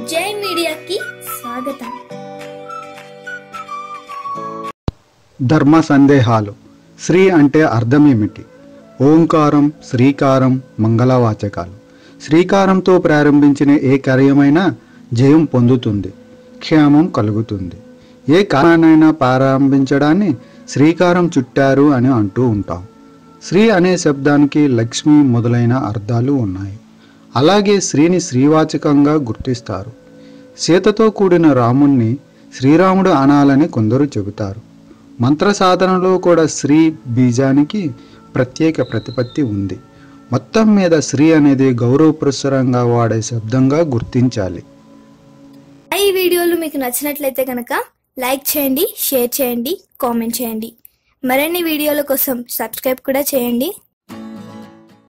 జై మీడియాకి స్వాగతం ధర్మ సందేహాలు శ్రీ అంటే అర్థం ఏమిటి ఓంకారం శ్రీకారం మంగళవాచకాలు శ్రీకారంతో ప్రారంభించిన ఏ కార్యమైనా జయం పొందుతుంది క్షేమం కలుగుతుంది ఏ కార్యాన్నైనా ప్రారంభించడాన్ని శ్రీకారం చుట్టారు అని అంటూ ఉంటాం శ్రీ అనే శబ్దానికి లక్ష్మి మొదలైన అర్థాలు ఉన్నాయి అలాగే శ్రీని శ్రీవాచకంగా గుర్తిస్తారు సీతతో కూడిన రాముణ్ణి శ్రీరాముడు అనాలని కొందరు చెబుతారు మంత్ర సాధనలో కూడా శ్రీ బీజానికి ప్రత్యేక ప్రతిపత్తి ఉంది మొత్తం మీద శ్రీ అనేది గౌరవపురస్సరంగా వాడే శబ్దంగా గుర్తించాలి ఈ వీడియోలు మీకు నచ్చినట్లయితే కనుక లైక్ చేయండి షేర్ చేయండి కామెంట్ చేయండి మరిన్ని వీడియోల కోసం సబ్స్క్రైబ్ కూడా చేయండి